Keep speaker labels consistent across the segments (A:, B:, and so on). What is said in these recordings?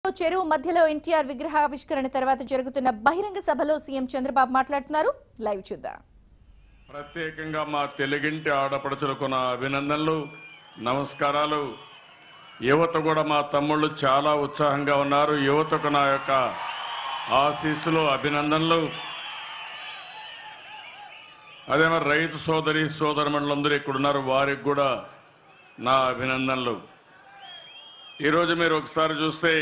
A: చెరువు మధ్యలో ఎన్టీఆర్ విగ్రహావిష్కరణ తర్వాత జరుగుతున్న బహిరంగ సభలో సీఎం చంద్రబాబు మాట్లాడుతున్నారు లైవ్ చూద్దాం
B: ప్రత్యేకంగా మా తెలుగింటి ఆడపడుచులకు నా అభినందనలు నమస్కారాలు యువత కూడా మా తమ్ముళ్ళు చాలా ఉత్సాహంగా ఉన్నారు యువతకు నా యొక్క ఆశీస్సులు అభినందనలు అదే మరి రైతు సోదరి సోదరమణులందరూ ఇక్కడ ఉన్నారు వారికి కూడా నా అభినందనలు ఈరోజు మీరు ఒకసారి చూస్తే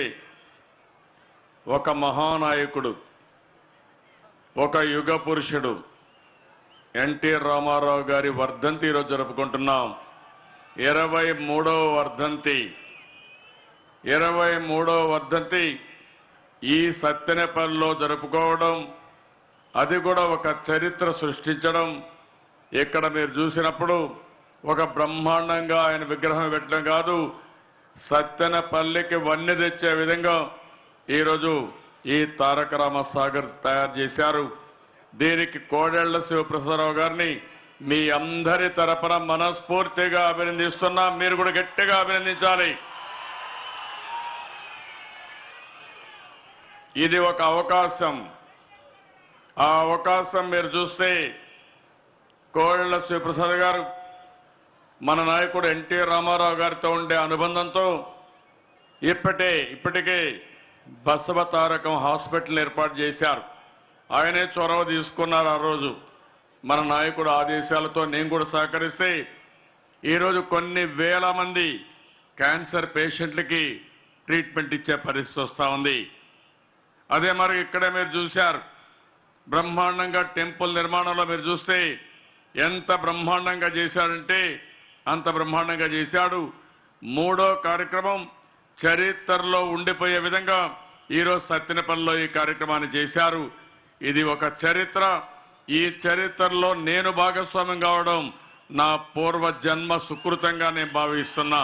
B: ఒక మహానాయకుడు ఒక యుగ పురుషుడు ఎన్టీ రామారావు గారి వర్ధంతి ఈరోజు జరుపుకుంటున్నాం ఇరవై మూడవ వర్ధంతి ఇరవై మూడవ వర్ధంతి ఈ సత్తెనపల్లిలో జరుపుకోవడం అది కూడా ఒక చరిత్ర సృష్టించడం ఇక్కడ మీరు చూసినప్పుడు ఒక బ్రహ్మాండంగా ఆయన విగ్రహం పెట్టడం కాదు సత్తెనపల్లికి వన్నె తెచ్చే విధంగా ఈరోజు ఈ తారక రామ సాగర్ తయారు చేశారు దీనికి కోడెళ్ల శివప్రసాదరావు గారిని మీ అందరి తరపున మనస్ఫూర్తిగా అభినందిస్తున్నా మీరు కూడా గట్టిగా అభినందించాలి ఇది ఒక అవకాశం ఆ అవకాశం మీరు చూస్తే కోడెళ్ల శివప్రసాద్ గారు మన నాయకుడు ఎన్టీ రామారావు గారితో ఉండే అనుబంధంతో ఇప్పటే ఇప్పటికే బసవ తారకం హాస్పిటల్ ఏర్పాటు చేశారు ఆయనే చొరవ తీసుకున్నారు ఆ రోజు మన నాయకుడు ఆదేశాలతో నేను కూడా సహకరిస్తే ఈరోజు కొన్ని వేల మంది క్యాన్సర్ పేషెంట్లకి ట్రీట్మెంట్ ఇచ్చే పరిస్థితి వస్తూ ఉంది అదే మరి ఇక్కడే మీరు చూశారు బ్రహ్మాండంగా టెంపుల్ నిర్మాణంలో మీరు చూస్తే ఎంత బ్రహ్మాండంగా చేశాడంటే అంత బ్రహ్మాండంగా చేశాడు మూడో కార్యక్రమం చరిత్రలో ఉండిపోయే విధంగా ఈరోజు సత్యనపల్లిలో ఈ కార్యక్రమాన్ని చేశారు ఇది ఒక చరిత్ర ఈ చరిత్రలో నేను భాగస్వామ్యం కావడం నా పూర్వ జన్మ సుకృతంగా నేను భావిస్తున్నా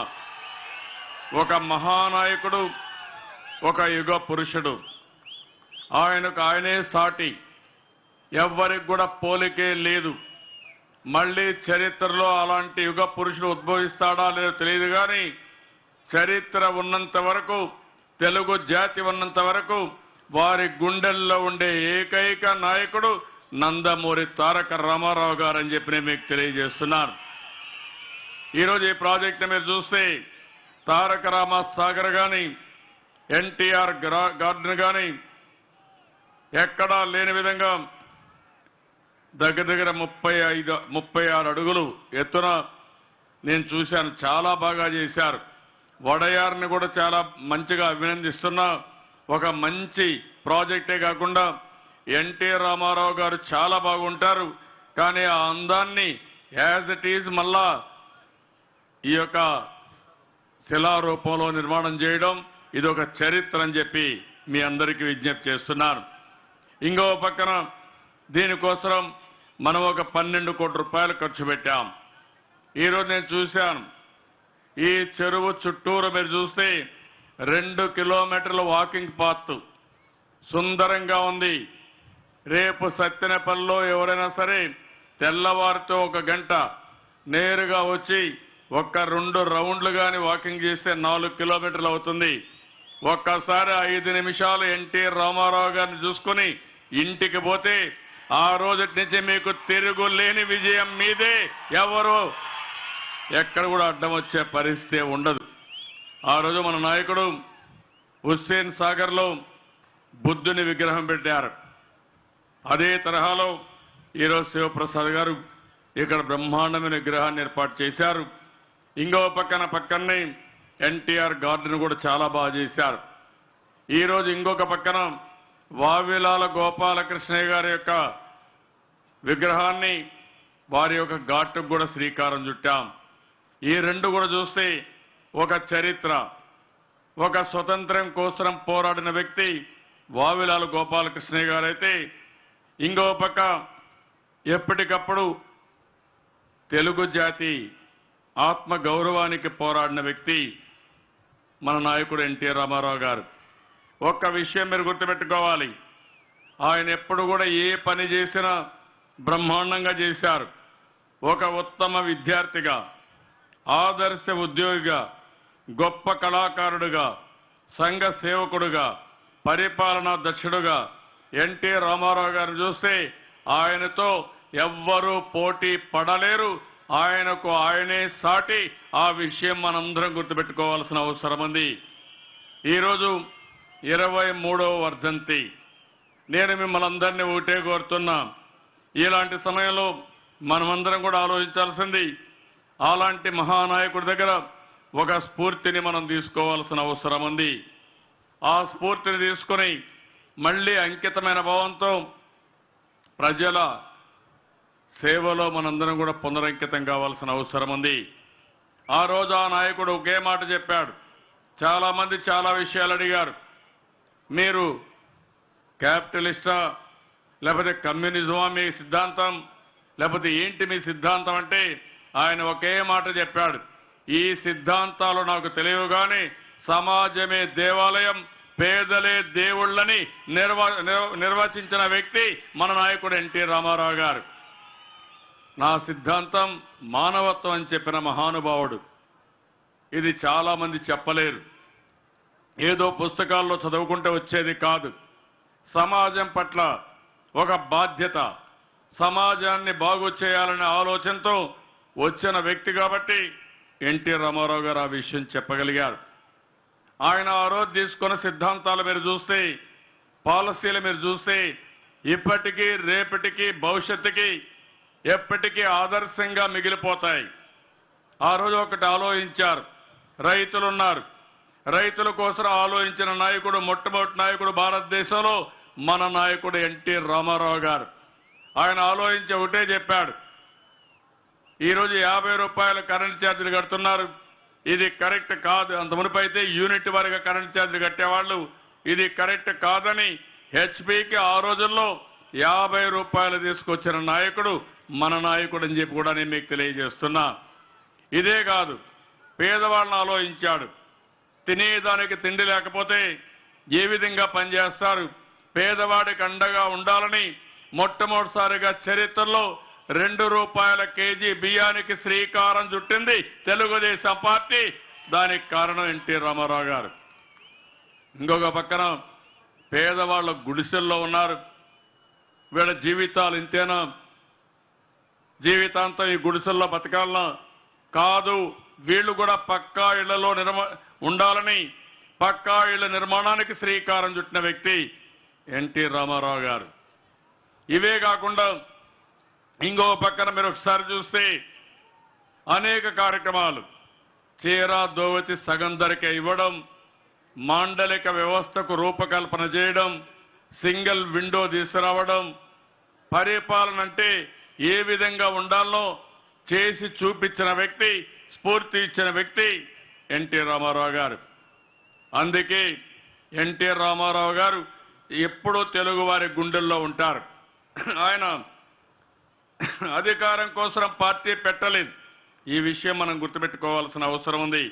B: ఒక మహానాయకుడు ఒక యుగ పురుషుడు ఆయనకు ఆయనే సాటి ఎవ్వరికి కూడా పోలికే లేదు మళ్ళీ చరిత్రలో అలాంటి యుగ పురుషుడు ఉద్భవిస్తాడా లేదో తెలియదు కానీ చరిత్ర ఉన్నంత వరకు తెలుగు జాతి ఉన్నంత వరకు వారి గుండెల్లో ఉండే ఏకైక నాయకుడు నందమూరి తారక రామారావు గారు అని చెప్పి నేను మీకు తెలియజేస్తున్నాను ఈరోజు ఈ ప్రాజెక్ట్ మీరు చూస్తే తారక రామ సాగర్ గాని ఎన్టీఆర్ గార్డెన్ గాని ఎక్కడా లేని విధంగా దగ్గర దగ్గర ముప్పై ఐదు ముప్పై ఆరు అడుగులు ఎత్తున నేను చూశాను చాలా బాగా చేశారు వడయార్ని కూడా చాలా మంచిగా అభినందిస్తున్నా ఒక మంచి ప్రాజెక్టే కాకుండా ఎన్టీ రామారావు గారు చాలా బాగుంటారు కానీ ఆ అందాన్ని యాజ్ ఇట్ ఈజ్ మళ్ళా ఈ యొక్క శిలారూపంలో నిర్మాణం చేయడం ఇది ఒక చరిత్ర అని చెప్పి మీ అందరికీ విజ్ఞప్తి చేస్తున్నాను ఇంకో పక్కన దీనికోసం మనం ఒక పన్నెండు కోట్ల రూపాయలు ఖర్చు పెట్టాం ఈరోజు నేను చూశాను ఈ చెరువు చుట్టూరు మీరు చూస్తే రెండు కిలోమీటర్ల వాకింగ్ పాత్ సుందరంగా ఉంది రేపు సత్యనపల్లిలో ఎవరైనా సరే తెల్లవారితో ఒక గంట నేరుగా వచ్చి ఒక్క రెండు రౌండ్లు గాని వాకింగ్ చేస్తే నాలుగు కిలోమీటర్లు అవుతుంది ఒక్కసారి ఐదు నిమిషాలు ఎన్టీ రామారావు గారిని చూసుకుని ఇంటికి పోతే ఆ రోజు నుంచి మీకు తిరుగులేని విజయం మీదే ఎవరు ఎక్కడ కూడా అడ్డం వచ్చే పరిస్థితి ఉండదు ఆ రోజు మన నాయకుడు హుస్సేన్ సాగర్లో బుద్ధుని విగ్రహం పెట్టారు అదే తరహాలో ఈరోజు శివప్రసాద్ గారు ఇక్కడ బ్రహ్మాండమైన విగ్రహాన్ని ఏర్పాటు చేశారు ఇంకో పక్కన పక్కనే ఎన్టీఆర్ గార్డెన్ కూడా చాలా బాగా చేశారు ఈరోజు ఇంకొక పక్కన వావిలాల గోపాలకృష్ణయ్య గారి యొక్క విగ్రహాన్ని వారి యొక్క ఘాటుకు కూడా శ్రీకారం చుట్టాం ఈ రెండు కూడా చూస్తే ఒక చరిత్ర ఒక స్వతంత్రం కోసం పోరాడిన వ్యక్తి వావిలాల గోపాలకృష్ణయ్య గారైతే ఇంకో పక్క ఎప్పటికప్పుడు తెలుగు జాతి ఆత్మ గౌరవానికి పోరాడిన వ్యక్తి మన నాయకుడు ఎన్టీ రామారావు గారు ఒక్క విషయం మీరు గుర్తుపెట్టుకోవాలి ఆయన ఎప్పుడు కూడా ఏ పని చేసినా బ్రహ్మాండంగా చేశారు ఒక ఉత్తమ విద్యార్థిగా ఆదర్శ ఉద్యోగిగా గొప్ప కళాకారుడుగా సంఘ సేవకుడుగా పరిపాలనా దక్షుడుగా ఎన్టీ రామారావు గారిని చూస్తే ఆయనతో ఎవ్వరూ పోటీ పడలేరు ఆయనకు ఆయనే సాటి ఆ విషయం మనందరం గుర్తుపెట్టుకోవాల్సిన అవసరం ఉంది ఈరోజు ఇరవై మూడవ వర్ధంతి నేను మిమ్మల్ని అందరినీ ఒకటే కోరుతున్నా ఇలాంటి సమయంలో మనమందరం కూడా ఆలోచించాల్సింది అలాంటి మహానాయకుడి దగ్గర ఒక స్ఫూర్తిని మనం తీసుకోవాల్సిన అవసరం ఉంది ఆ స్ఫూర్తిని తీసుకొని మళ్ళీ అంకితమైన భావంతో ప్రజల సేవలో మనందరం కూడా పునరంకితం కావాల్సిన అవసరం ఉంది ఆ రోజు ఆ నాయకుడు ఒకే మాట చెప్పాడు చాలా మంది చాలా విషయాలు అడిగారు మీరు క్యాపిటలిస్టా లేకపోతే కమ్యూనిజమా మీ సిద్ధాంతం లేకపోతే ఏంటి మీ సిద్ధాంతం అంటే ఆయన ఒకే మాట చెప్పాడు ఈ సిద్ధాంతాలు నాకు తెలియవు గాని సమాజమే దేవాలయం పేదలే దేవుళ్ళని నిర్వ నిర్వ- నిర్వచించిన వ్యక్తి మన నాయకుడు ఎన్టీ రామారావు గారు నా సిద్ధాంతం మానవత్వం అని చెప్పిన మహానుభావుడు ఇది చాలా మంది చెప్పలేరు ఏదో పుస్తకాల్లో చదువుకుంటే వచ్చేది కాదు సమాజం పట్ల ఒక బాధ్యత సమాజాన్ని బాగు చేయాలనే ఆలోచనతో వచ్చిన వ్యక్తి కాబట్టి ఎన్టీ రామారావు గారు ఆ విషయం చెప్పగలిగారు ఆయన ఆ రోజు తీసుకున్న సిద్ధాంతాలు మీరు చూస్తే పాలసీలు మీరు చూస్తే ఇప్పటికీ రేపటికి భవిష్యత్తుకి ఎప్పటికీ ఆదర్శంగా మిగిలిపోతాయి ఆ రోజు ఒకటి ఆలోచించారు రైతులు ఉన్నారు రైతుల కోసం ఆలోచించిన నాయకుడు మొట్టమొదటి నాయకుడు భారతదేశంలో మన నాయకుడు ఎన్టీ రామారావు గారు ఆయన ఆలోచించి ఒకటే చెప్పాడు ఈరోజు యాభై రూపాయల కరెంట్ ఛార్జీలు కడుతున్నారు ఇది కరెక్ట్ కాదు అంత మునుపు అయితే యూనిట్ వారిగా కరెంట్ ఛార్జీలు కట్టేవాళ్ళు ఇది కరెక్ట్ కాదని హెచ్పికి ఆ రోజుల్లో యాభై రూపాయలు తీసుకొచ్చిన నాయకుడు మన నాయకుడు అని చెప్పి కూడా నేను మీకు తెలియజేస్తున్నా ఇదే కాదు పేదవాళ్ళని ఆలోచించాడు తినేదానికి తిండి లేకపోతే ఏ విధంగా పనిచేస్తారు పేదవాడికి అండగా ఉండాలని మొట్టమొదటిసారిగా చరిత్రలో రెండు రూపాయల కేజీ బియ్యానికి శ్రీకారం చుట్టింది తెలుగుదేశం పార్టీ దానికి కారణం ఎన్టీ రామారావు గారు ఇంకొక పక్కన పేదవాళ్ళ గుడిసెల్లో ఉన్నారు వీళ్ళ జీవితాలు ఇంతేనా జీవితాంతం ఈ గుడిసెల్లో బతకాలనా కాదు వీళ్ళు కూడా పక్కా ఇళ్లలో నిర్మ ఉండాలని పక్కా ఇళ్ల నిర్మాణానికి శ్రీకారం చుట్టిన వ్యక్తి ఎన్టీ రామారావు గారు ఇవే కాకుండా ఇంకో పక్కన మీరు ఒకసారి చూస్తే అనేక కార్యక్రమాలు చీర దోవతి సగం ధరకే ఇవ్వడం మాండలిక వ్యవస్థకు రూపకల్పన చేయడం సింగిల్ విండో తీసుకురావడం పరిపాలన అంటే ఏ విధంగా ఉండాలో చేసి చూపించిన వ్యక్తి స్ఫూర్తి ఇచ్చిన వ్యక్తి ఎన్టీ రామారావు గారు అందుకే ఎన్టీ రామారావు గారు ఎప్పుడూ తెలుగు వారి గుండెల్లో ఉంటారు ఆయన అధికారం కోసం పార్టీ పెట్టలేదు ఈ విషయం మనం గుర్తుపెట్టుకోవాల్సిన అవసరం ఉంది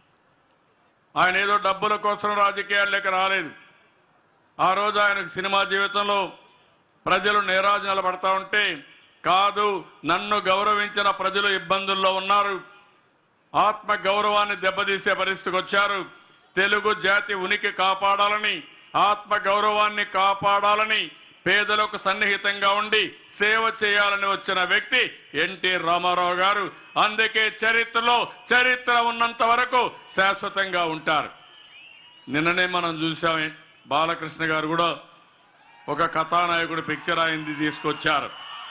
B: ఆయన ఏదో డబ్బుల కోసం రాజకీయాల్లోకి రాలేదు ఆ రోజు ఆయనకు సినిమా జీవితంలో ప్రజలు నేరాజనాలు పడతా ఉంటే కాదు నన్ను గౌరవించిన ప్రజలు ఇబ్బందుల్లో ఉన్నారు ఆత్మ గౌరవాన్ని దెబ్బతీసే పరిస్థితికి వచ్చారు తెలుగు జాతి ఉనికి కాపాడాలని ఆత్మ గౌరవాన్ని కాపాడాలని పేదలకు సన్నిహితంగా ఉండి సేవ చేయాలని వచ్చిన వ్యక్తి ఎన్టీ రామారావు గారు అందుకే చరిత్రలో చరిత్ర ఉన్నంత వరకు శాశ్వతంగా ఉంటారు నిన్ననే మనం చూసామే బాలకృష్ణ గారు కూడా ఒక కథానాయకుడు పిక్చర్ అయింది తీసుకొచ్చారు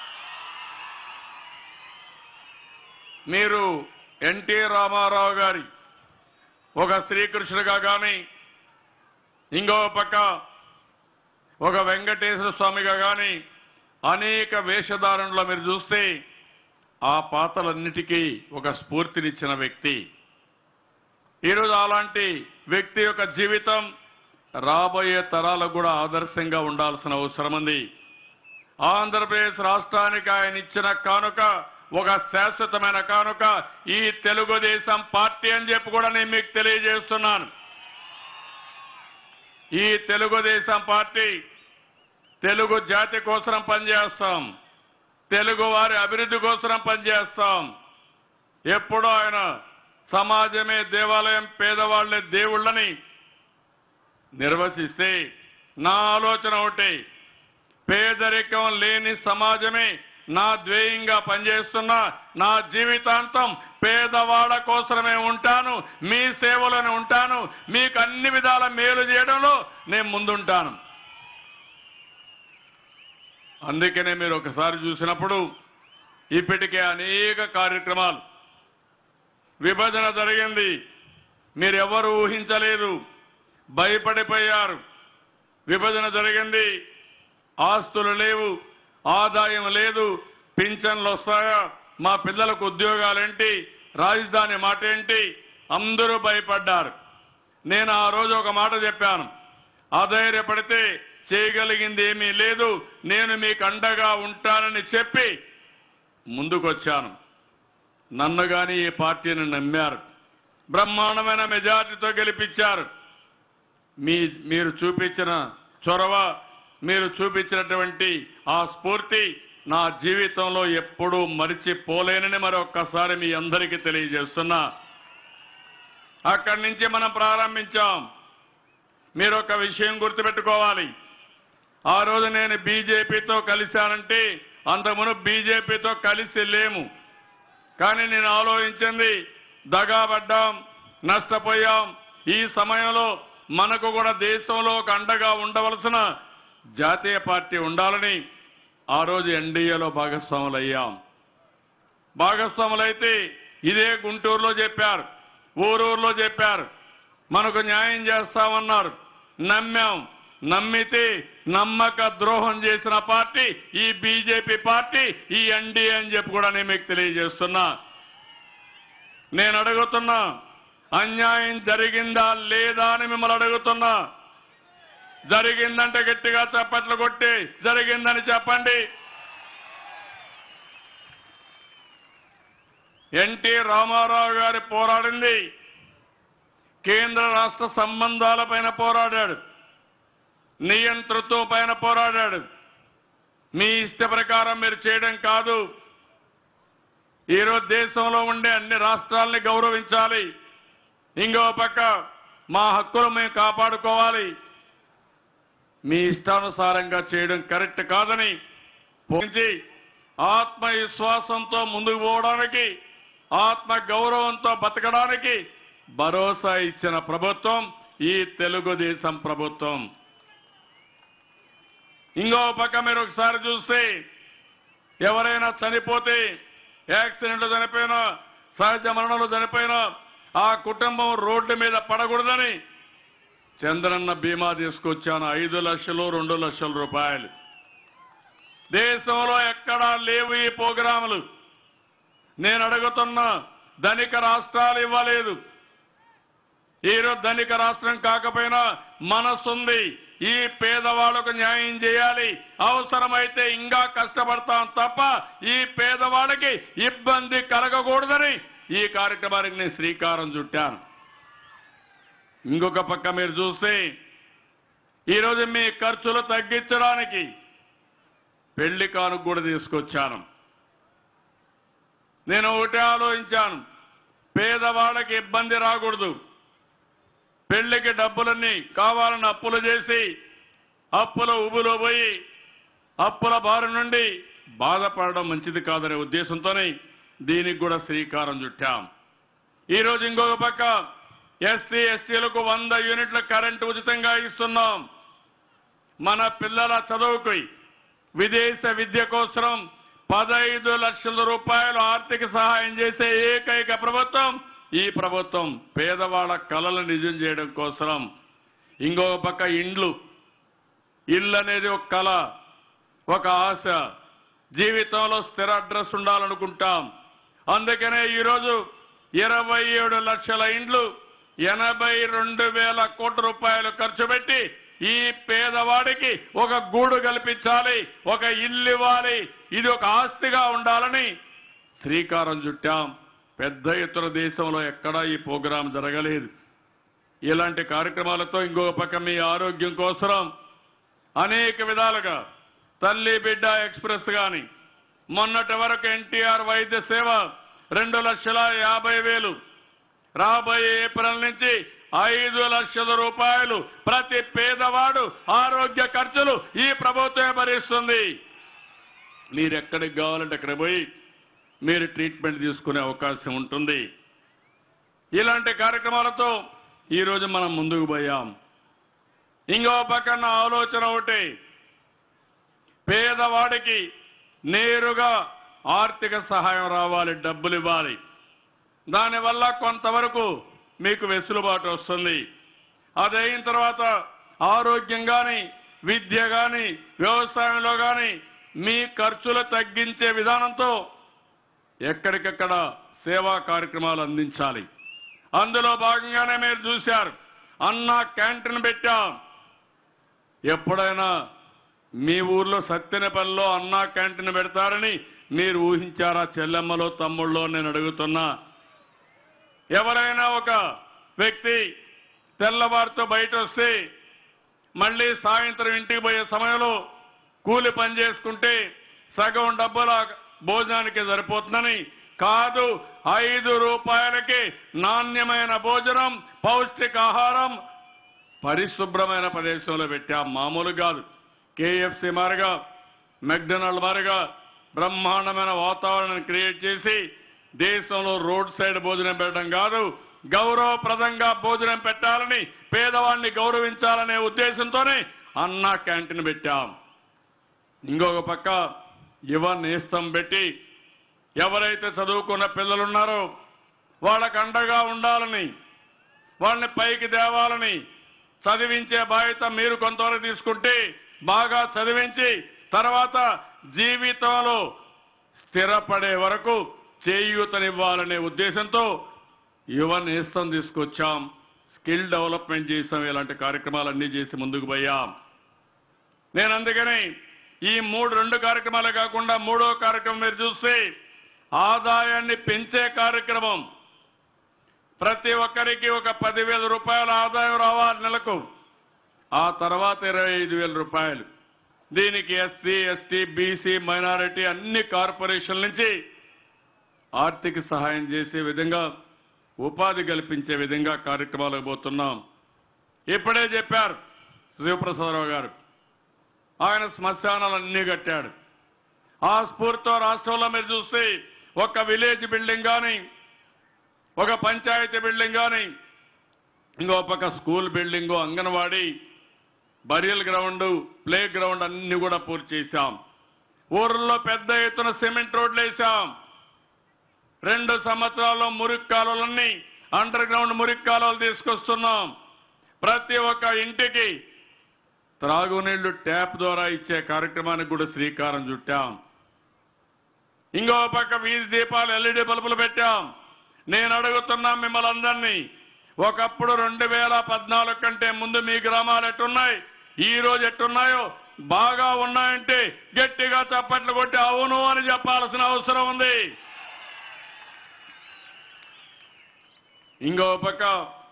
B: మీరు ఎన్టీ రామారావు గారి ఒక శ్రీకృష్ణుడిగా కానీ ఇంకో పక్క ఒక వెంకటేశ్వర స్వామిగా కానీ అనేక వేషధారణలో మీరు చూస్తే ఆ పాతలన్నిటికీ ఒక స్ఫూర్తినిచ్చిన వ్యక్తి ఈరోజు అలాంటి వ్యక్తి యొక్క జీవితం రాబోయే తరాలకు కూడా ఆదర్శంగా ఉండాల్సిన అవసరం ఉంది ఆంధ్రప్రదేశ్ రాష్ట్రానికి ఆయన ఇచ్చిన కానుక ఒక శాశ్వతమైన కానుక ఈ తెలుగుదేశం పార్టీ అని చెప్పి కూడా నేను మీకు తెలియజేస్తున్నాను ఈ తెలుగుదేశం పార్టీ తెలుగు జాతి కోసం పనిచేస్తాం తెలుగు వారి అభివృద్ధి కోసం పనిచేస్తాం ఎప్పుడూ ఆయన సమాజమే దేవాలయం పేదవాళ్లే దేవుళ్ళని నిర్వచిస్తే నా ఆలోచన ఒకటి పేదరికం లేని సమాజమే నా ధ్యేయంగా పనిచేస్తున్నా నా జీవితాంతం పేదవాడ కోసమే ఉంటాను మీ సేవలోనే ఉంటాను మీకు అన్ని విధాల మేలు చేయడంలో నేను ముందుంటాను అందుకనే మీరు ఒకసారి చూసినప్పుడు ఇప్పటికే అనేక కార్యక్రమాలు విభజన జరిగింది మీరెవరు ఊహించలేదు భయపడిపోయారు విభజన జరిగింది ఆస్తులు లేవు ఆదాయం లేదు పింఛన్లు వస్తాయా మా పిల్లలకు ఉద్యోగాలేంటి రాజధాని మాట ఏంటి అందరూ భయపడ్డారు నేను ఆ రోజు ఒక మాట చెప్పాను అధైర్యపడితే చేయగలిగింది ఏమీ లేదు నేను మీకు అండగా ఉంటానని చెప్పి ముందుకొచ్చాను నన్ను గాని ఈ పార్టీని నమ్మారు బ్రహ్మాండమైన మెజార్టీతో గెలిపించారు మీ మీరు చూపించిన చొరవ మీరు చూపించినటువంటి ఆ స్ఫూర్తి నా జీవితంలో ఎప్పుడూ మరిచిపోలేనని మరొక్కసారి మీ అందరికీ తెలియజేస్తున్నా అక్కడి నుంచి మనం ప్రారంభించాం మీరు ఒక విషయం గుర్తుపెట్టుకోవాలి ఆ రోజు నేను బీజేపీతో కలిశానంటే అంతకుమును బీజేపీతో కలిసి లేము కానీ నేను ఆలోచించింది దగాబడ్డాం నష్టపోయాం ఈ సమయంలో మనకు కూడా దేశంలో ఒక అండగా ఉండవలసిన జాతీయ పార్టీ ఉండాలని ఆ రోజు ఎన్డీఏలో భాగస్వాములయ్యాం భాగస్వాములైతే ఇదే గుంటూరులో చెప్పారు ఊరూరులో చెప్పారు మనకు న్యాయం చేస్తామన్నారు నమ్మాం నమ్మితే నమ్మక ద్రోహం చేసిన పార్టీ ఈ బీజేపీ పార్టీ ఈ ఎన్డీఏ అని చెప్పి కూడా నేను మీకు తెలియజేస్తున్నా నేను అడుగుతున్నా అన్యాయం జరిగిందా లేదా అని మిమ్మల్ని అడుగుతున్నా జరిగిందంటే గట్టిగా చప్పట్లు కొట్టి జరిగిందని చెప్పండి ఎన్టీ రామారావు గారి పోరాడింది కేంద్ర రాష్ట్ర సంబంధాలపైన పోరాడాడు నియంతృత్వం పైన పోరాడాడు మీ ఇష్ట ప్రకారం మీరు చేయడం కాదు ఈరోజు దేశంలో ఉండే అన్ని రాష్ట్రాల్ని గౌరవించాలి ఇంకో పక్క మా హక్కులు మేము కాపాడుకోవాలి మీ ఇష్టానుసారంగా చేయడం కరెక్ట్ కాదని పోంచి ఆత్మవిశ్వాసంతో ముందుకు పోవడానికి ఆత్మ గౌరవంతో బతకడానికి భరోసా ఇచ్చిన ప్రభుత్వం ఈ తెలుగుదేశం ప్రభుత్వం ఇంకో పక్క మీరు ఒకసారి చూస్తే ఎవరైనా చనిపోతే యాక్సిడెంట్లు చనిపోయినా సహజ మరణంలో చనిపోయినా ఆ కుటుంబం రోడ్డు మీద పడకూడదని చంద్రన్న బీమా తీసుకొచ్చాను ఐదు లక్షలు రెండు లక్షల రూపాయలు దేశంలో ఎక్కడా లేవు ఈ ప్రోగ్రాములు నేను అడుగుతున్నా ధనిక రాష్ట్రాలు ఇవ్వలేదు ఈరోజు ధనిక రాష్ట్రం కాకపోయినా మనసుంది ఈ పేదవాళ్లకు న్యాయం చేయాలి అవసరమైతే ఇంకా కష్టపడతాం తప్ప ఈ పేదవాళ్ళకి ఇబ్బంది కలగకూడదని ఈ కార్యక్రమానికి నేను శ్రీకారం చుట్టాను ఇంకొక పక్క మీరు చూస్తే ఈరోజు మీ ఖర్చులు తగ్గించడానికి పెళ్లి కానుక కూడా తీసుకొచ్చాను నేను ఒకటే ఆలోచించాను పేదవాళ్ళకి ఇబ్బంది రాకూడదు పెళ్లికి డబ్బులన్నీ కావాలని అప్పులు చేసి అప్పుల ఉబులో పోయి అప్పుల బారి నుండి బాధపడడం మంచిది కాదనే ఉద్దేశంతోనే దీనికి కూడా శ్రీకారం చుట్టాం ఈరోజు ఇంకొక పక్క ఎస్సీ ఎస్టీలకు వంద యూనిట్ల కరెంటు ఉచితంగా ఇస్తున్నాం మన పిల్లల చదువుకి విదేశ విద్య కోసం పదహైదు లక్షల రూపాయలు ఆర్థిక సహాయం చేసే ఏకైక ప్రభుత్వం ఈ ప్రభుత్వం పేదవాళ్ళ కళలు నిజం చేయడం కోసం ఇంకో పక్క ఇండ్లు ఇల్లు అనేది ఒక కళ ఒక ఆశ జీవితంలో స్థిర అడ్రస్ ఉండాలనుకుంటాం అందుకనే ఈరోజు ఇరవై ఏడు లక్షల ఇండ్లు ఎనభై రెండు వేల కోట్ల రూపాయలు ఖర్చు పెట్టి ఈ పేదవాడికి ఒక గూడు కల్పించాలి ఒక ఇల్లు ఇవ్వాలి ఇది ఒక ఆస్తిగా ఉండాలని శ్రీకారం చుట్టాం పెద్ద ఎత్తున దేశంలో ఎక్కడా ఈ ప్రోగ్రాం జరగలేదు ఇలాంటి కార్యక్రమాలతో ఇంకొక పక్క మీ ఆరోగ్యం కోసం అనేక విధాలుగా తల్లి బిడ్డ ఎక్స్ప్రెస్ గాని మొన్నటి వరకు ఎన్టీఆర్ వైద్య సేవ రెండు లక్షల యాభై వేలు రాబోయే ఏప్రిల్ నుంచి ఐదు లక్షల రూపాయలు ప్రతి పేదవాడు ఆరోగ్య ఖర్చులు ఈ ప్రభుత్వమే భరిస్తుంది మీరు ఎక్కడికి కావాలంటే అక్కడ పోయి మీరు ట్రీట్మెంట్ తీసుకునే అవకాశం ఉంటుంది ఇలాంటి కార్యక్రమాలతో ఈరోజు మనం ముందుకు పోయాం ఇంకో పక్కన ఆలోచన ఒకటి పేదవాడికి నేరుగా ఆర్థిక సహాయం రావాలి డబ్బులు ఇవ్వాలి దానివల్ల కొంతవరకు మీకు వెసులుబాటు వస్తుంది అది అయిన తర్వాత ఆరోగ్యం కానీ విద్య కానీ వ్యవసాయంలో కానీ మీ ఖర్చులు తగ్గించే విధానంతో ఎక్కడికక్కడ సేవా కార్యక్రమాలు అందించాలి అందులో భాగంగానే మీరు చూశారు అన్న క్యాంటీన్ పెట్టాం ఎప్పుడైనా మీ ఊర్లో సత్యనపల్లిలో అన్నా క్యాంటీన్ పెడతారని మీరు ఊహించారా చెల్లెమ్మలో తమ్ముళ్ళో నేను అడుగుతున్నా ఎవరైనా ఒక వ్యక్తి తెల్లవారితో బయట వస్తే మళ్ళీ సాయంత్రం ఇంటికి పోయే సమయంలో కూలి పని చేసుకుంటే సగం డబ్బుల భోజనానికి సరిపోతుందని కాదు ఐదు రూపాయలకి నాణ్యమైన భోజనం పౌష్టికాహారం పరిశుభ్రమైన ప్రదేశంలో పెట్టాం మామూలు కాదు కేఎఫ్సి మారిగా మెక్డొనాల్డ్ మారిగా బ్రహ్మాండమైన వాతావరణాన్ని క్రియేట్ చేసి దేశంలో రోడ్ సైడ్ భోజనం పెట్టడం కాదు గౌరవప్రదంగా భోజనం పెట్టాలని పేదవాడిని గౌరవించాలనే ఉద్దేశంతోనే అన్నా క్యాంటీన్ పెట్టాం ఇంకొక పక్క యువ నేస్తం పెట్టి ఎవరైతే చదువుకున్న పిల్లలున్నారో వాళ్ళకు అండగా ఉండాలని వాళ్ళని పైకి తేవాలని చదివించే బాధ్యత మీరు కొంతవరకు తీసుకుంటే బాగా చదివించి తర్వాత జీవితంలో స్థిరపడే వరకు చేయూతనివ్వాలనే ఉద్దేశంతో యువ నేస్తం తీసుకొచ్చాం స్కిల్ డెవలప్మెంట్ చేసాం ఇలాంటి కార్యక్రమాలన్నీ చేసి ముందుకు పోయాం నేను అందుకని ఈ మూడు రెండు కార్యక్రమాలే కాకుండా మూడో కార్యక్రమం మీరు చూస్తే ఆదాయాన్ని పెంచే కార్యక్రమం ప్రతి ఒక్కరికి ఒక పదివేల రూపాయల ఆదాయం రావాలి నెలకు ఆ తర్వాత ఇరవై ఐదు వేల రూపాయలు దీనికి ఎస్సీ ఎస్టీ బీసీ మైనారిటీ అన్ని కార్పొరేషన్ల నుంచి ఆర్థిక సహాయం చేసే విధంగా ఉపాధి కల్పించే విధంగా కార్యక్రమాలకు పోతున్నాం ఇప్పుడే చెప్పారు శివప్రసాదరావు గారు ఆయన శ్మశానాలన్నీ కట్టాడు ఆ స్ఫూర్తితో రాష్ట్రంలో మీరు చూస్తే ఒక విలేజ్ బిల్డింగ్ కానీ ఒక పంచాయతీ బిల్డింగ్ కానీ ఇంకో పక్క school building anganwadi burial ground play ground అన్ని కూడా పూర్తి చేశాం ఊర్లో పెద్ద ఎత్తున సిమెంట్ రోడ్లు వేశాం రెండు సంవత్సరాల్లో మురికి కాలువలన్నీ అండర్ గ్రౌండ్ మురికి కాలువలు తీసుకొస్తున్నాం ప్రతి ఒక్క ఇంటికి త్రాగునీళ్లు ట్యాప్ ద్వారా ఇచ్చే కార్యక్రమానికి కూడా శ్రీకారం చుట్టాం ఇంకో పక్క వీధి దీపాలు ఎల్ఈడి బల్బులు పెట్టాం నేను అడుగుతున్నా మిమ్మల్ని అందరినీ ఒకప్పుడు రెండు వేల పద్నాలుగు కంటే ముందు మీ గ్రామాలు ఎట్టున్నాయి ఈ రోజు ఎట్టున్నాయో బాగా ఉన్నాయంటే గట్టిగా చప్పట్లు కొట్టి అవును అని చెప్పాల్సిన అవసరం ఉంది ఇంకో పక్క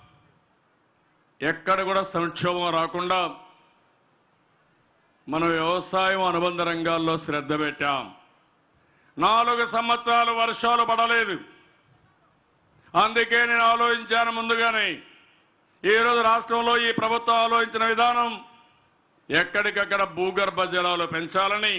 B: ఎక్కడ కూడా సంక్షోభం రాకుండా మనం వ్యవసాయం అనుబంధ రంగాల్లో శ్రద్ధ పెట్టాం నాలుగు సంవత్సరాలు వర్షాలు పడలేదు అందుకే నేను ఆలోచించాను ముందుగానే ఈరోజు రాష్ట్రంలో ఈ ప్రభుత్వం ఆలోచించిన విధానం ఎక్కడికక్కడ భూగర్భ జలాలు పెంచాలని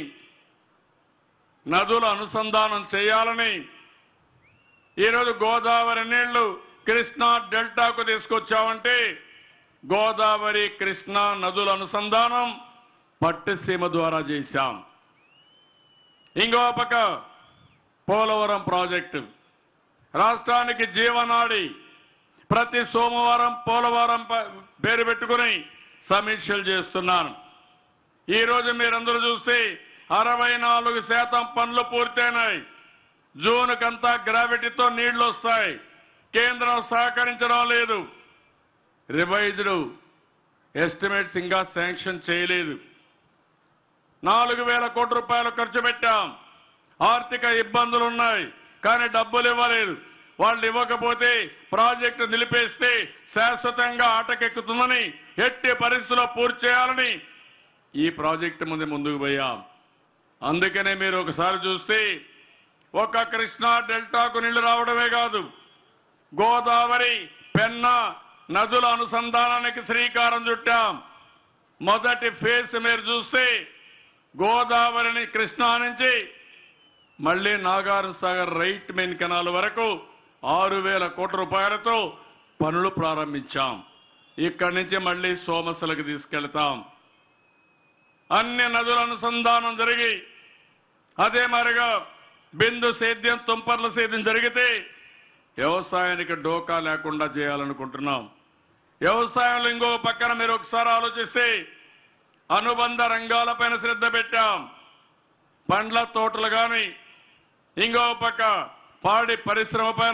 B: నదుల అనుసంధానం చేయాలని ఈరోజు గోదావరి నీళ్లు కృష్ణా డెల్టాకు తీసుకొచ్చామంటే గోదావరి కృష్ణా నదుల అనుసంధానం పట్టిసీమ ద్వారా చేశాం ఇంకో పక్క పోలవరం ప్రాజెక్టు రాష్ట్రానికి జీవనాడి ప్రతి సోమవారం పోలవరం ప- పేరు పెట్టుకుని సమీక్షలు చేస్తున్నాను ఈ రోజు మీరందరూ చూస్తే అరవై నాలుగు శాతం పనులు పూర్తయినాయి జూన్ కంతా గ్రావిటీతో నీళ్లు వస్తాయి కేంద్రం సహకరించడం లేదు రివైజ్డ్ ఎస్టిమేట్స్ ఇంకా శాంక్షన్ చేయలేదు నాలుగు వేల కోట్ల రూపాయలు ఖర్చు పెట్టాం ఆర్థిక ఇబ్బందులు ఉన్నాయి కానీ డబ్బులు ఇవ్వలేదు వాళ్ళు ఇవ్వకపోతే ప్రాజెక్టు నిలిపేస్తే శాశ్వతంగా ఆటకెక్కుతుందని ఎట్టి పరిస్థితుల్లో పూర్తి చేయాలని ఈ ప్రాజెక్టు ముందు ముందుకు పోయాం అందుకనే మీరు ఒకసారి చూస్తే ఒక కృష్ణా డెల్టాకు నీళ్లు రావడమే కాదు గోదావరి పెన్నా నదుల అనుసంధానానికి శ్రీకారం చుట్టాం మొదటి ఫేజ్ మీరు చూస్తే గోదావరిని కృష్ణా నుంచి మళ్ళీ Nagar Sagar right main canal వరకు ఆరు వేల కోట్ల రూపాయలతో పనులు ప్రారంభించాం ఇక్కడి నుంచి మళ్ళీ సోమశలకు తీసుకెళ్తాం అన్ని నదుల అనుసంధానం జరిగి అదే మరిగా బిందు సేద్యం తుంపర్ల సేద్యం జరిగితే వ్యవసాయానికి డోకా లేకుండా చేయాలనుకుంటున్నాం వ్యవసాయంలో ఇంకో పక్కన మీరు ఒకసారి ఆలోచిస్తే అనుబంధ రంగాలపైన శ్రద్ధ పెట్టాం పండ్ల తోటలు కానీ ఇంకో పక్క పాడి పరిశ్రమ పైన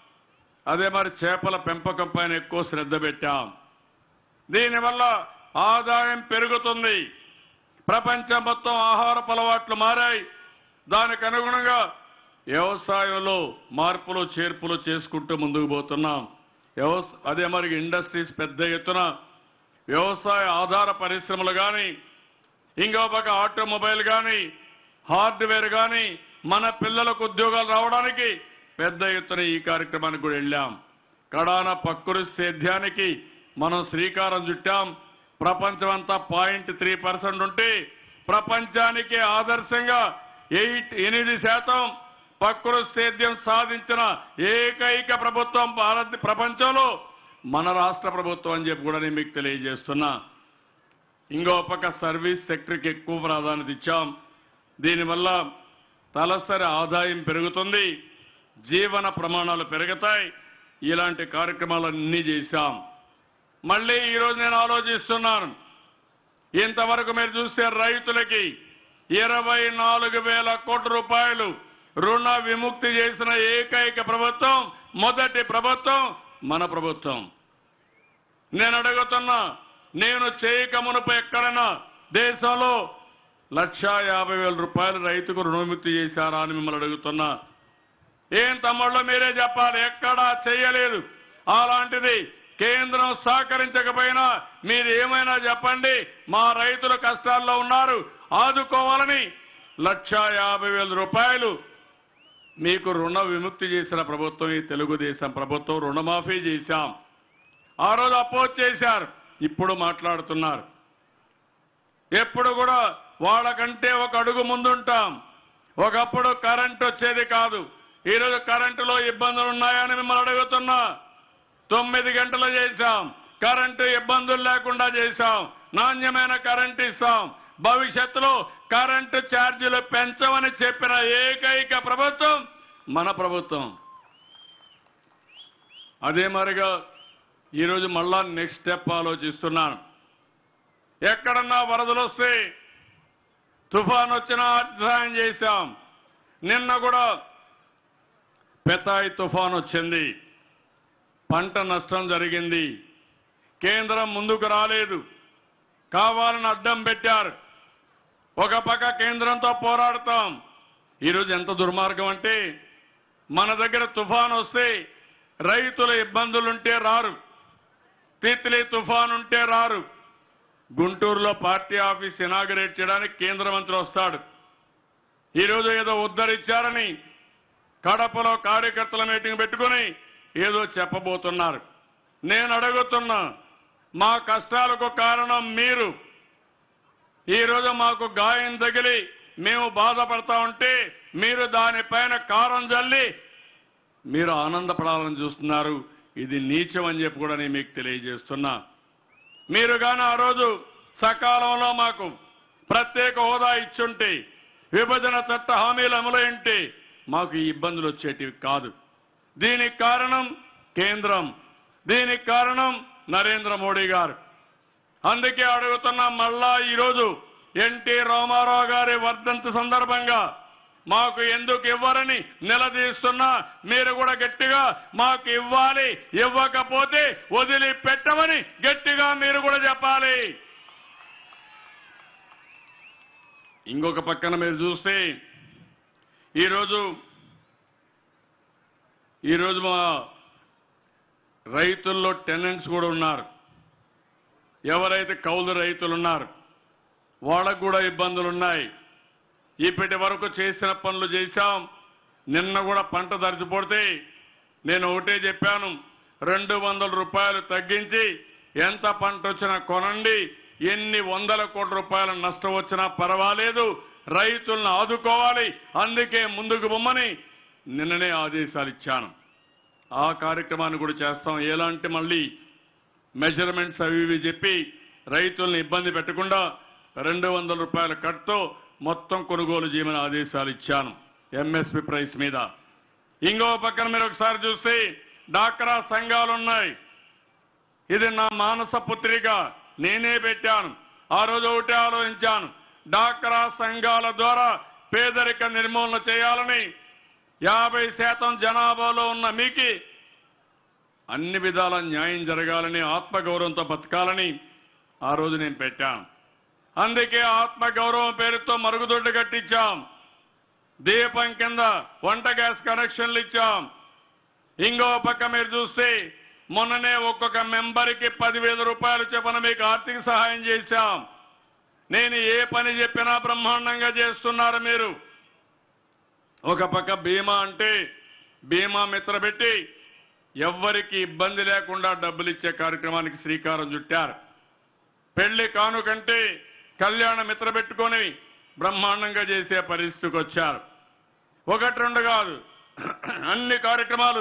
B: అదే మరి చేపల పెంపకం పైన ఎక్కువ శ్రద్ధ పెట్టాం దీనివల్ల ఆదాయం పెరుగుతుంది ప్రపంచం మొత్తం ఆహారపు అలవాట్లు మారాయి దానికి అనుగుణంగా వ్యవసాయంలో మార్పులు చేర్పులు చేసుకుంటూ ముందుకు పోతున్నాం వ్యవస అదే మరి ఇండస్ట్రీస్ పెద్ద ఎత్తున వ్యవసాయ ఆధార పరిశ్రమలు కానీ ఇంకో పక్క ఆటోమొబైల్ కానీ హార్డ్వేర్ కానీ మన పిల్లలకు ఉద్యోగాలు రావడానికి పెద్ద ఎత్తున ఈ కార్యక్రమానికి కూడా వెళ్ళాం కడాన పక్కురు సేద్యానికి మనం శ్రీకారం చుట్టాం ప్రపంచమంతా పాయింట్ త్రీ పర్సెంట్ ఉంటే ప్రపంచానికి ఆదర్శంగా ఎయిట్ ఎనిమిది శాతం పక్కురు సేద్యం సాధించిన ఏకైక ప్రభుత్వం భారత్ ప్రపంచంలో మన రాష్ట్ర ప్రభుత్వం అని చెప్పి కూడా నేను మీకు తెలియజేస్తున్నా ఇంకో పక్క సర్వీస్ సెక్టర్కి ఎక్కువ ప్రాధాన్యత ఇచ్చాం దీనివల్ల తలసరి ఆదాయం పెరుగుతుంది జీవన ప్రమాణాలు పెరుగుతాయి ఇలాంటి కార్యక్రమాలన్నీ చేశాం మళ్ళీ ఈరోజు నేను ఆలోచిస్తున్నాను ఇంతవరకు మీరు చూస్తే రైతులకి ఇరవై నాలుగు వేల కోట్ల రూపాయలు రుణ విముక్తి చేసిన ఏకైక ప్రభుత్వం మొదటి ప్రభుత్వం మన ప్రభుత్వం నేను అడుగుతున్నా నేను చేయక మునుపు ఎక్కడైనా దేశంలో లక్షా యాభై వేల రూపాయలు రైతుకు రుణవిముక్తి చేశారా అని మిమ్మల్ని అడుగుతున్నా ఏం తమ్ముళ్ళు మీరే చెప్పాలి ఎక్కడా చేయలేదు అలాంటిది కేంద్రం సహకరించకపోయినా మీరు ఏమైనా చెప్పండి మా రైతులు కష్టాల్లో ఉన్నారు ఆదుకోవాలని లక్షా యాభై వేల రూపాయలు మీకు రుణ విముక్తి చేసిన ప్రభుత్వం ఈ తెలుగుదేశం ప్రభుత్వం రుణమాఫీ చేశాం ఆ రోజు అపోజ్ చేశారు ఇప్పుడు మాట్లాడుతున్నారు ఎప్పుడు కూడా వాళ్ళకంటే ఒక అడుగు ముందుంటాం ఒకప్పుడు కరెంట్ వచ్చేది కాదు ఈరోజు కరెంటులో ఇబ్బందులు ఉన్నాయని మిమ్మల్ని అడుగుతున్నా తొమ్మిది గంటలు చేశాం కరెంటు ఇబ్బందులు లేకుండా చేశాం నాణ్యమైన కరెంట్ ఇస్తాం భవిష్యత్తులో కరెంటు ఛార్జీలు పెంచమని చెప్పిన ఏకైక ప్రభుత్వం మన ప్రభుత్వం అదే మరిగా ఈరోజు మళ్ళా నెక్స్ట్ స్టెప్ ఆలోచిస్తున్నాను ఎక్కడన్నా వరదలు వస్తే తుఫాన్ వచ్చినా అధ్యయనం చేశాం నిన్న కూడా పెతాయి తుఫాన్ వచ్చింది పంట నష్టం జరిగింది కేంద్రం ముందుకు రాలేదు కావాలని అడ్డం పెట్టారు ఒక పక్క కేంద్రంతో పోరాడతాం ఈరోజు ఎంత దుర్మార్గం అంటే మన దగ్గర తుఫాన్ వస్తే రైతుల ఇబ్బందులుంటే రారు తిత్లీ తుఫాన్ ఉంటే రారు గుంటూరులో పార్టీ ఆఫీస్ ఇనాగరేట్ చేయడానికి కేంద్ర మంత్రి వస్తాడు ఈరోజు ఏదో ఉద్ధరించారని కడపలో కార్యకర్తల మీటింగ్ పెట్టుకుని ఏదో చెప్పబోతున్నారు నేను అడుగుతున్నా మా కష్టాలకు కారణం మీరు ఈరోజు మాకు గాయం తగిలి మేము బాధపడతా ఉంటే మీరు దానిపైన కారం జల్లి మీరు ఆనందపడాలని చూస్తున్నారు ఇది నీచం అని చెప్పి కూడా నేను మీకు తెలియజేస్తున్నా మీరు గాని ఆ రోజు సకాలంలో మాకు ప్రత్యేక హోదా ఇచ్చుంటే విభజన చట్ట హామీలు అమలైంటే మాకు ఈ ఇబ్బందులు వచ్చేటివి కాదు దీనికి కారణం కేంద్రం దీనికి కారణం నరేంద్ర మోడీ గారు అందుకే అడుగుతున్నా మళ్ళా ఈరోజు ఎన్టీ రామారావు గారి వర్ధంతి సందర్భంగా మాకు ఎందుకు ఇవ్వరని నిలదీస్తున్నా మీరు కూడా గట్టిగా మాకు ఇవ్వాలి ఇవ్వకపోతే వదిలిపెట్టమని గట్టిగా మీరు కూడా చెప్పాలి ఇంకొక పక్కన మీరు చూస్తే ఈరోజు ఈరోజు మా రైతుల్లో టెనెంట్స్ కూడా ఉన్నారు ఎవరైతే కౌలు రైతులు ఉన్నారు వాళ్ళకు కూడా ఇబ్బందులు ఉన్నాయి ఇప్పటి వరకు చేసిన పనులు చేశాం నిన్న కూడా పంట దరిచిపోతే నేను ఒకటే చెప్పాను రెండు వందల రూపాయలు తగ్గించి ఎంత పంట వచ్చినా కొనండి ఎన్ని వందల కోట్ల రూపాయల నష్టం వచ్చినా పర్వాలేదు రైతులను ఆదుకోవాలి అందుకే ముందుకు బొమ్మని నిన్ననే ఆదేశాలు ఇచ్చాను ఆ కార్యక్రమాన్ని కూడా చేస్తాం ఎలాంటి మళ్ళీ మెజర్మెంట్స్ అవి ఇవి చెప్పి రైతుల్ని ఇబ్బంది పెట్టకుండా రెండు వందల రూపాయల కట్తో మొత్తం కొనుగోలు చేయమని ఆదేశాలు ఇచ్చాను ఎంఎస్పి ప్రైస్ మీద ఇంకో పక్కన మీరు ఒకసారి చూస్తే డాక్రా సంఘాలు ఉన్నాయి ఇది నా మానస పుత్రిక నేనే పెట్టాను ఆ రోజు ఒకటే ఆలోచించాను డాక్రా సంఘాల ద్వారా పేదరిక నిర్మూలన చేయాలని యాభై శాతం జనాభాలో ఉన్న మీకు అన్ని విధాల న్యాయం జరగాలని ఆత్మగౌరవంతో బతకాలని ఆ రోజు నేను పెట్టాను అందుకే ఆత్మగౌరవం పేరుతో మరుగుదొడ్డు కట్టించాం దీపం కింద వంట గ్యాస్ కనెక్షన్లు ఇచ్చాం ఇంకో పక్క మీరు చూస్తే మొన్ననే ఒక్కొక్క మెంబర్కి పదివేల రూపాయలు చెప్పన మీకు ఆర్థిక సహాయం చేశాం నేను ఏ పని చెప్పినా బ్రహ్మాండంగా చేస్తున్నారు మీరు ఒక పక్క బీమా అంటే బీమా మిత్ర పెట్టి ఎవ్వరికి ఇబ్బంది లేకుండా డబ్బులు ఇచ్చే కార్యక్రమానికి శ్రీకారం చుట్టారు పెళ్లి కానుకంటే కళ్యాణ మిత్ర పెట్టుకొని బ్రహ్మాండంగా చేసే పరిస్థితికి వచ్చారు ఒకటి రెండు కాదు అన్ని కార్యక్రమాలు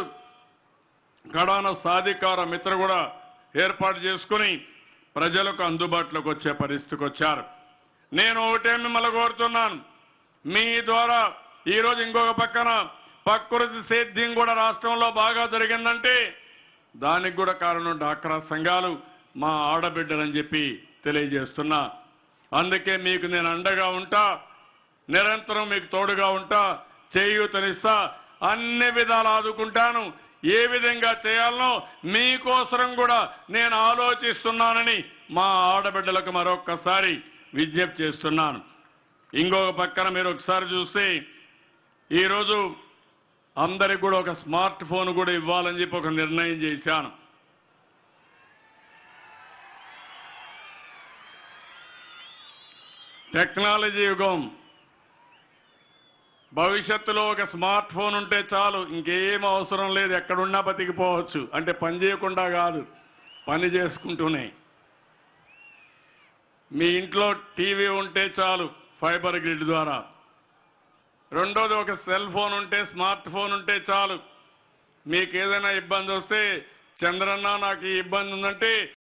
B: కడాన సాధికార మిత్ర కూడా ఏర్పాటు చేసుకుని ప్రజలకు అందుబాటులోకి వచ్చే పరిస్థితికి వచ్చారు నేను ఒకటే మిమ్మల్ని కోరుతున్నాను మీ ద్వారా ఈరోజు ఇంకొక పక్కన ప్రకృతి సేద్యం కూడా రాష్ట్రంలో బాగా జరిగిందంటే దానికి కూడా కారణం డాక్రా సంఘాలు మా ఆడబిడ్డలని చెప్పి తెలియజేస్తున్నా అందుకే మీకు నేను అండగా ఉంటా నిరంతరం మీకు తోడుగా ఉంటా చేయూతనిస్తా అన్ని విధాలు ఆదుకుంటాను ఏ విధంగా చేయాలనో మీకోసరం కూడా నేను ఆలోచిస్తున్నానని మా ఆడబిడ్డలకు మరొక్కసారి విజ్ఞప్తి చేస్తున్నాను ఇంకొక పక్కన మీరు ఒకసారి చూస్తే ఈరోజు అందరికి కూడా ఒక స్మార్ట్ ఫోన్ కూడా ఇవ్వాలని చెప్పి ఒక నిర్ణయం చేశాను టెక్నాలజీ యుగం భవిష్యత్తులో ఒక స్మార్ట్ ఫోన్ ఉంటే చాలు ఇంకేం అవసరం లేదు ఎక్కడున్నా బతికిపోవచ్చు అంటే పని చేయకుండా కాదు పని చేసుకుంటూనే మీ ఇంట్లో టీవీ ఉంటే చాలు ఫైబర్ గ్రిడ్ ద్వారా రెండోది ఒక సెల్ ఫోన్ ఉంటే స్మార్ట్ ఫోన్ ఉంటే చాలు మీకు ఏదైనా ఇబ్బంది వస్తే చంద్రన్న నాకు ఈ ఇబ్బంది ఉందంటే